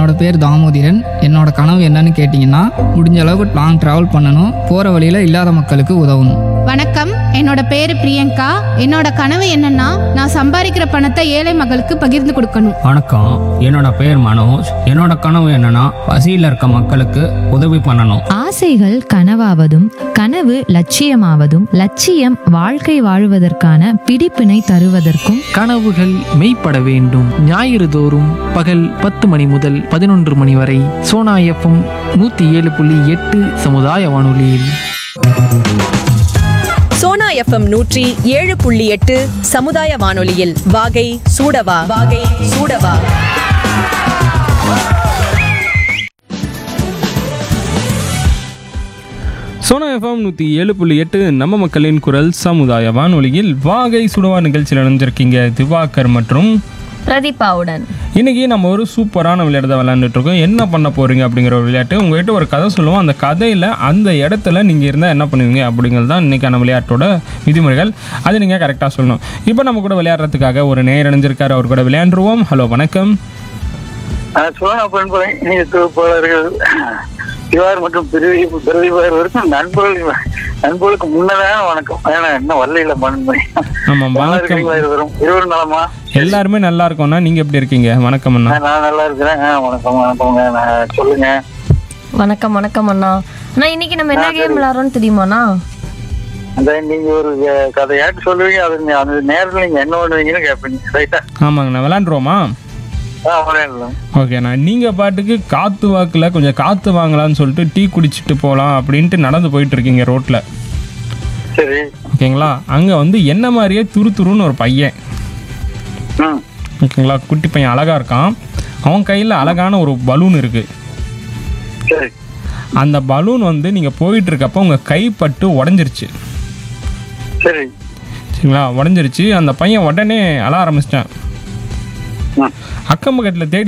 என்னோட பேர் தாமோதிரன் என்னோட கனவு என்னன்னு கேட்டிங்கன்னா முடிஞ்ச அளவுக்கு லாங் ட்ராவல் பண்ணணும் போகிற வழியில் இல்லாத மக்களுக்கு உதவணும் வணக்கம் என்னோட பேரு பிரியங்கா என்னோட கனவு என்னன்னா நான் சம்பாதிக்கிற பணத்தை ஏழை மக்களுக்கு பகிர்ந்து கொடுக்கணும் வணக்கம் என்னோட பேர் மனோஜ் என்னோட கனவு என்னன்னா பசியில் இருக்க மக்களுக்கு உதவி பண்ணணும் ஆசைகள் கனவாவதும் கனவு லட்சியமாவதும் லட்சியம் வாழ்க்கை வாழுவதற்கான பிடிப்பினை தருவதற்கும் கனவுகள் மெய்ப்பட வேண்டும் ஞாயிறு தோறும் பகல் பத்து மணி முதல் பதினொன்று மணி வரை சோனா எஃப்எம் நூற்றி ஏழு புள்ளி எட்டு சமுதாய வானொலியில் சோனா எஃப்எம் நூற்றி ஏழு புள்ளி எட்டு சமுதாய வானொலியில் வாகை சூடவா வாகை சூடவா சோனா எஃப்எம் நூற்றி ஏழு புள்ளி எட்டு நம்ம மக்களின் குரல் சமுதாய வானொலியில் வாகை சுடுவா நிகழ்ச்சியில் இணைஞ்சிருக்கீங்க திவாகர் மற்றும் பிரதீபாவுடன் இன்னைக்கு நம்ம ஒரு சூப்பரான விளையாட்டு தான் விளையாண்டுட்டு இருக்கோம் என்ன பண்ண போறீங்க அப்படிங்கிற ஒரு விளையாட்டு உங்ககிட்ட ஒரு கதை சொல்லுவோம் அந்த கதையில் அந்த இடத்துல நீங்கள் இருந்தால் என்ன பண்ணுவீங்க அப்படிங்கிறது தான் இன்னைக்கான விளையாட்டோட விதிமுறைகள் அது நீங்கள் கரெக்டாக சொல்லணும் இப்போ நம்ம கூட விளையாடுறதுக்காக ஒரு நேர் இணைஞ்சிருக்காரு அவர் கூட விளையாண்டுருவோம் ஹலோ வணக்கம் சோனா பண்புரை இணைய தொகுப்பாளர்கள் திவார் மற்றும் பிரிவி பிரதிபார் வரைக்கும் நண்பர்கள் நண்பர்களுக்கு முன்னதான வணக்கம் ஏன்னா இன்னும் வரல பண்புரை ஆமாம் வணக்கம் இருவரும் இருவரும் நலமா எல்லாருமே நல்லா இருக்கோம்னா நீங்கள் எப்படி இருக்கீங்க வணக்கம் அண்ணா ஆ, நான் நல்லா இருக்கிறேன் ஆ, வணக்கம் வணக்கங்க நான் சொல்லுங்க வணக்கம் வணக்கம் அண்ணா அண்ணா இன்னைக்கு நம்ம என்ன கேம் விளையாடுறோம்னு தெரியுமாண்ணா அந்த நீங்க ஒரு அஹ், கதையாட்டு சொல்லுவீங்க அது நீ- அந்த நேரத்துல நீங்க என்ன பண்ணுவீங்கன்னு கேட்பீங்க ரைட்டா ஆமாங்கண்ணா விளையாண்டுருவோமா ஆ விளையாடலாம் ஓகேண்ணா நீங்கள் பாட்டுக்கு காற்று வாக்கில் கொஞ்சம் காற்று வாங்கலாம்னு சொல்லிட்டு டீ குடிச்சிட்டு போகலாம் அப்படின்ட்டு நடந்து போயிட்டு இருக்கீங்க ரோட்டில் சரி ஓகேங்களா அங்கே வந்து என்ன மாதிரியே துரு துருன்னு ஒரு பையன் ம் ஓகேங்களா குட்டி பையன் அழகாக இருக்கான் அவன் கையில் அழகான ஒரு பலூன் இருக்குது சரி அந்த பலூன் வந்து நீங்கள் போயிட்டு இருக்கப்போ உங்கள் கைப்பட்டு உடஞ்சிருச்சு சரி சரிங்களா உடஞ்சிருச்சு அந்த பையன் உடனே அழ ஆரம்பிச்சிட்டான் ம் அக்கம் பக்கத்தில் தேடி